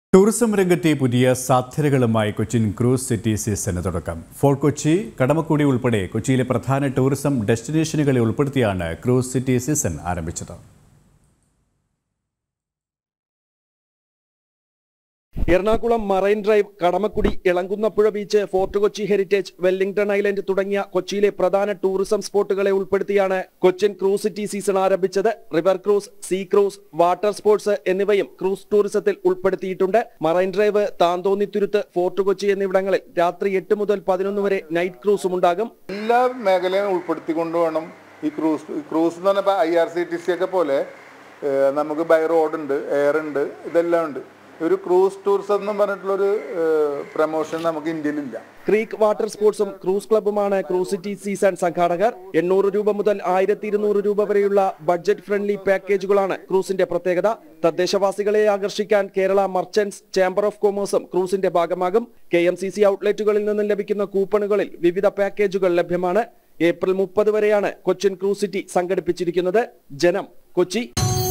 tourism രംഗത്തെ പുതിയ സാധ്യതകളുമായി കൊച്ചിൻ ക്രൂസ് സിറ്റി സീസണ് തുടക്കം ഫോർട്ട് കൊച്ചി കടമക്കുടി ഉൾപ്പെടെ കൊച്ചിയിലെ പ്രധാന ടൂറിസം ഡെസ്റ്റിനേഷനുകളെ ഉൾപ്പെടുത്തിയാണ് ക്രൂസ് സിറ്റി സീസൺ ആരംഭിച്ചത് Ernakulam marine drive Kadamakkudy Elankunnapuzha beach fort Kochi heritage Wellington island തുടങ്ങിയ കൊച്ചിയിലെ പ്രധാന ടൂറിസം സ്പോട്ടുകളെ ഉൾപ്പെടുത്തിയാണ് കൊച്ചിൻ ക്രൂസ് സിറ്റി സീസൺ ആരംഭിച്ചത് river cruise sea cruise water sports എന്നിവയും ക്രൂസ് ടൂറിസത്തിൽ ഉൾപ്പെടുത്തിയിട്ടുണ്ട് marine drive Thanthonnithuruth fort Kochi എന്നിവിടങ്ങളിൽ രാത്രി എട്ട് മുതൽ പതിനൊന്ന് വരെ നൈറ്റ് ക്രൂസും ഉണ്ടാകും എല്ലാ മേഖലയും ഉൾപ്പെടുത്തിക്കൊണ്ട് വേണം ഈ ക്രൂസ് ക്രൂസ് എന്ന് പറഞ്ഞപ്പോൾ I R C T C ഒക്കെ പോലെ ഏഹ്, നമുക്ക് ബൈ റോഡ് ഉണ്ട് എയർ ഉണ്ട് ഇതെല്ലാം ഉണ്ട് ഒരു ക്രൂസ് ടൂറിസം എന്ന് പറഞ്ഞിട്ടുള്ളൊരു പ്രമോഷൻ നമുക്ക് ഇന്ത്യയിലില്ല ക്രീക്ക് വാട്ടർ സ്പോർട്സും ക്രൂസ് ക്ലബ്ബുമാണ് ക്രൂസ് സിറ്റി സീസൺ സംഘാടകർ എണ്ണൂറ് രൂപ മുതൽ ആയിരത്തി ഇരുന്നൂറ് രൂപ വരെയുള്ള ബഡ്ജറ്റ് ഫ്രണ്ട്ലി പാക്കേജുകളാണ് ക്രൂസിന്റെ പ്രത്യേകത തദ്ദേശവാസികളെ ആകർഷിക്കാൻ കേരള മർച്ചന്റ്സ് ചേംബർ ഓഫ് കൊമേഴ്സും ക്രൂസിന്റെ ഭാഗമാകും കെ എം സി സി ഔട്ട്ലെറ്റുകളിൽ നിന്നും ലഭിക്കുന്ന കൂപ്പണുകളിൽ വിവിധ പാക്കേജുകൾ ലഭ്യമാണ് ഏപ്രിൽ മുപ്പത് വരെയാണ് കൊച്ചിൻ ക്രൂസ് സിറ്റി സംഘടിപ്പിച്ചിരിക്കുന്നത് ജനം കൊച്ചി